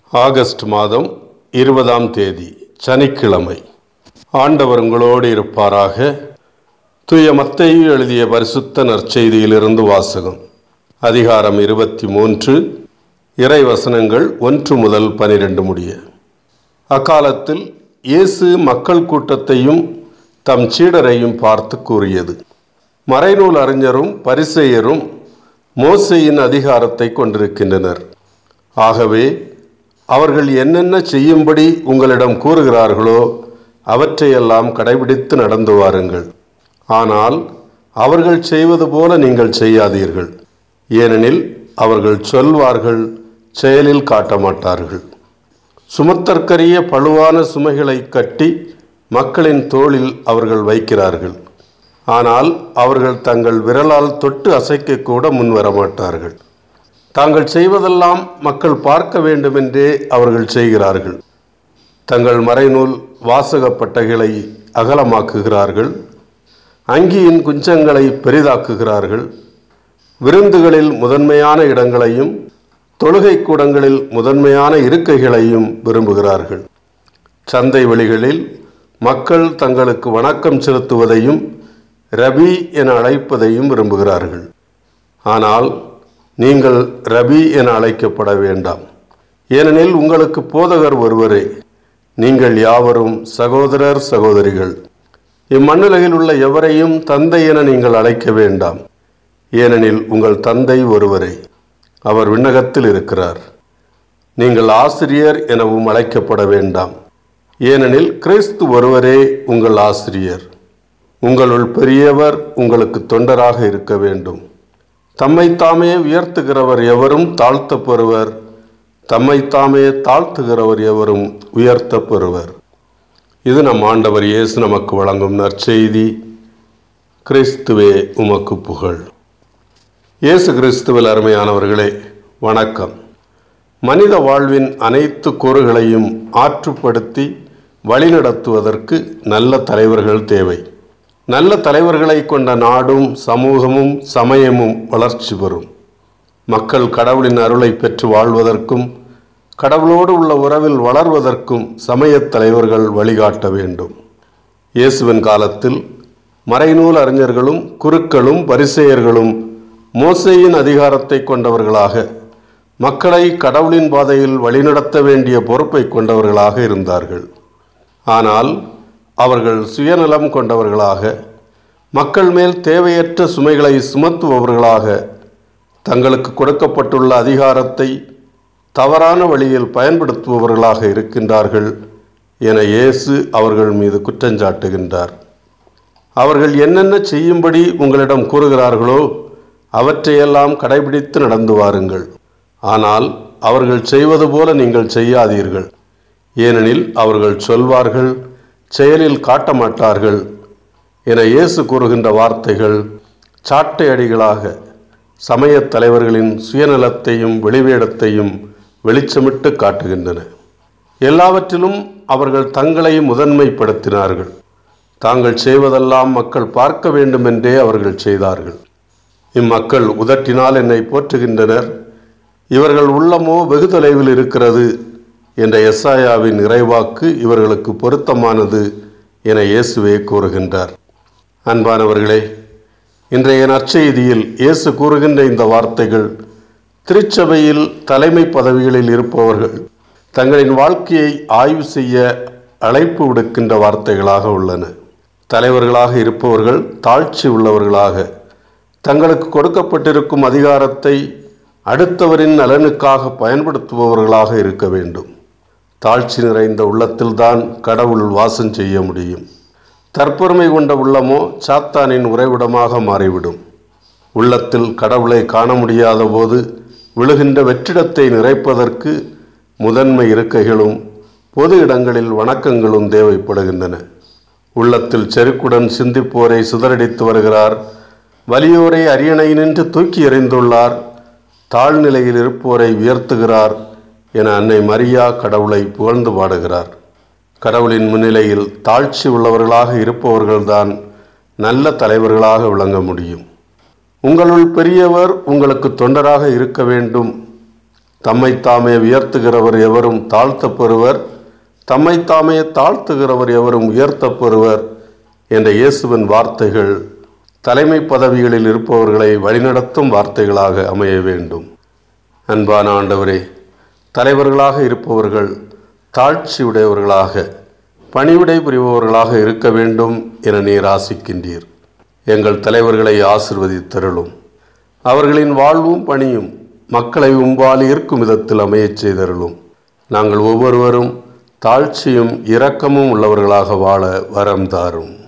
August மாதம் இருபதாம் தேதி சனிக்கிழமை ஆண்டவர் உங்களோடு இருப்பாராக தூய மத்தேயு எழுதிய பரிசுத்த நற்செய்தியிலிருந்து வாசகம் அதிகாரம் இருபத்தி மூன்று இறை வசனங்கள் ஒன்று முதல் பனிரெண்டு முடிய அக்காலத்தில் இயேசு மக்கள் கூட்டத்தையும் தம் சீடரையும் பார்த்து கூறியது மறைநூல் அறிஞரும் பரிசேயரும் மோசேயின் அதிகாரத்தை கொண்டிருக்கின்றனர் ஆகவே அவர்கள் என்னென்ன செய்யும்படி உங்களிடம் கூறுகிறார்களோ அவற்றையெல்லாம் கடைபிடித்து நடந்து வாருங்கள் ஆனால் அவர்கள் செய்வது போல நீங்கள் செய்யாதீர்கள் ஏனெனில் அவர்கள் சொல்வார்கள் செயலில் காட்ட மாட்டார்கள் சுமத்தற்கரிய பழுவான சுமைகளை கட்டி மக்களின் தோளில் அவர்கள் வைக்கிறார்கள் ஆனால் அவர்கள் தங்கள் விரலால் தொட்டு அசைக்க கூட முன்வர மாட்டார்கள் தாங்கள் செய்வதெல்லாம் மக்கள் பார்க்க வேண்டுமென்றே அவர்கள் செய்கிறார்கள் தங்கள் மறைநூல் வாசகப் பட்டைகளை அகலமாக்குகிறார்கள் அங்கியின் குஞ்சங்களை பெரிதாக்குகிறார்கள் விருந்துகளில் முதன்மையான இடங்களையும் தொழுகை கூடங்களில் முதன்மையான இருக்கைகளையும் விரும்புகிறார்கள் சந்தை வெளிகளில் மக்கள் தங்களுக்கு வணக்கம் செலுத்துவதையும் ரபி என அழைப்பதையும் விரும்புகிறார்கள் ஆனால் நீங்கள் ரபி என அழைக்கப்பட வேண்டாம் ஏனெனில் உங்களுக்கு போதகர் ஒருவரே நீங்கள் யாவரும் சகோதரர் சகோதரிகள் இம்மண்ணுலகில் உள்ள எவரையும் தந்தை என நீங்கள் அழைக்க வேண்டாம் ஏனெனில் உங்கள் தந்தை ஒருவரே அவர் விண்ணகத்தில் இருக்கிறார் நீங்கள் ஆசிரியர் எனவும் அழைக்கப்பட வேண்டாம் ஏனெனில் கிறிஸ்து ஒருவரே உங்கள் ஆசிரியர் உங்களுள் பெரியவர் உங்களுக்கு தொண்டராக இருக்க வேண்டும் தம்மைத்தாமே உயர்த்துகிறவர் எவரும் தாழ்த்தப்பெறுவர் தம்மைத்தாமே தாழ்த்துகிறவர் எவரும் உயர்த்தப்பெறுவர் இது நம் ஆண்டவர் இயேசு நமக்கு வழங்கும் நற்செய்தி கிறிஸ்துவே உமக்கு புகழ் இயேசு கிறிஸ்துவில் அருமையானவர்களே வணக்கம் மனித வாழ்வின் அனைத்து கூறுகளையும் ஆற்றுப்படுத்தி வழிநடத்துவதற்கு நல்ல தலைவர்கள் தேவை நல்ல தலைவர்களை கொண்ட நாடும் சமூகமும் சமயமும் வளர்ச்சி பெறும் மக்கள் கடவுளின் அருளை பெற்று வாழ்வதற்கும் கடவுளோடு உள்ள உறவில் வளர்வதற்கும் சமயத் தலைவர்கள் வழிகாட்ட வேண்டும் இயேசுவின் காலத்தில் மறைநூல் அறிஞர்களும் குருக்களும் பரிசேயர்களும் மோசேயின் அதிகாரத்தை கொண்டவர்களாக மக்களை கடவுளின் பாதையில் வழிநடத்த வேண்டிய பொறுப்பை கொண்டவர்களாக இருந்தார்கள் ஆனால் அவர்கள் சுயநலம் கொண்டவர்களாக மக்கள் மேல் தேவையற்ற சுமைகளை சுமத்துபவர்களாக தங்களுக்கு கொடுக்கப்பட்டுள்ள அதிகாரத்தை தவறான வழியில் பயன்படுத்துபவர்களாக இருக்கின்றார்கள் என இயேசு அவர்கள் மீது குற்றஞ்சாட்டுகின்றார் அவர்கள் என்னென்ன செய்யும்படி உங்களிடம் கூறுகிறார்களோ அவற்றையெல்லாம் கடைபிடித்து நடந்து வாருங்கள் ஆனால் அவர்கள் செய்வது போல நீங்கள் செய்யாதீர்கள் ஏனெனில் அவர்கள் சொல்வார்கள் செயலில் காட்ட மாட்டார்கள் என இயேசு கூறுகின்ற வார்த்தைகள் சாட்டை அடிகளாக சமயத் தலைவர்களின் சுயநலத்தையும் வெளிவேடத்தையும் வெளிச்சமிட்டு காட்டுகின்றன எல்லாவற்றிலும் அவர்கள் தங்களை முதன்மைப்படுத்தினார்கள் தாங்கள் செய்வதெல்லாம் மக்கள் பார்க்க வேண்டுமென்றே அவர்கள் செய்தார்கள் இம்மக்கள் உதட்டினால் என்னை போற்றுகின்றனர் இவர்கள் உள்ளமோ வெகு தொலைவில் இருக்கிறது என்ற எஸ்ஆயாவின் இறைவாக்கு இவர்களுக்கு பொருத்தமானது என இயேசுவே கூறுகின்றார் அன்பானவர்களே இன்றைய நற்செய்தியில் இயேசு கூறுகின்ற இந்த வார்த்தைகள் திருச்சபையில் தலைமை பதவிகளில் இருப்பவர்கள் தங்களின் வாழ்க்கையை ஆய்வு செய்ய அழைப்பு விடுக்கின்ற வார்த்தைகளாக உள்ளன தலைவர்களாக இருப்பவர்கள் தாழ்ச்சி உள்ளவர்களாக தங்களுக்கு கொடுக்கப்பட்டிருக்கும் அதிகாரத்தை அடுத்தவரின் நலனுக்காக பயன்படுத்துபவர்களாக இருக்க வேண்டும் தாழ்ச்சி நிறைந்த உள்ளத்தில்தான் கடவுள் வாசம் செய்ய முடியும் தற்பொருமை கொண்ட உள்ளமோ சாத்தானின் உறைவிடமாக மாறிவிடும் உள்ளத்தில் கடவுளை காண முடியாத போது விழுகின்ற வெற்றிடத்தை நிறைப்பதற்கு முதன்மை இருக்கைகளும் பொது இடங்களில் வணக்கங்களும் தேவைப்படுகின்றன உள்ளத்தில் செருக்குடன் சிந்திப்போரை சிதறடித்து வருகிறார் வலியோரை அரியணை நின்று தூக்கி எறிந்துள்ளார் தாழ்நிலையில் இருப்போரை உயர்த்துகிறார் என அன்னை மரியா கடவுளை புகழ்ந்து பாடுகிறார் கடவுளின் முன்னிலையில் தாழ்ச்சி உள்ளவர்களாக இருப்பவர்கள்தான் நல்ல தலைவர்களாக விளங்க முடியும் உங்களுள் பெரியவர் உங்களுக்கு தொண்டராக இருக்க வேண்டும் தம்மைத்தாமே உயர்த்துகிறவர் எவரும் தாழ்த்தப் பெறுவர் தம்மைத்தாமே தாழ்த்துகிறவர் எவரும் உயர்த்தப் பெறுவர் என்ற இயேசுவின் வார்த்தைகள் தலைமை பதவிகளில் இருப்பவர்களை வழிநடத்தும் வார்த்தைகளாக அமைய வேண்டும் அன்பான ஆண்டவரே தலைவர்களாக இருப்பவர்கள் தாழ்ச்சி உடையவர்களாக பணிவிடை புரிபவர்களாக இருக்க வேண்டும் என நீர் ஆசிக்கின்றீர் எங்கள் தலைவர்களை ஆசிர்வதித்தருளும் அவர்களின் வாழ்வும் பணியும் மக்களை உம்பால் ஈர்க்கும் விதத்தில் அமையச் செய்தருளும் நாங்கள் ஒவ்வொருவரும் தாழ்ச்சியும் இரக்கமும் உள்ளவர்களாக வாழ வரம் தாரும்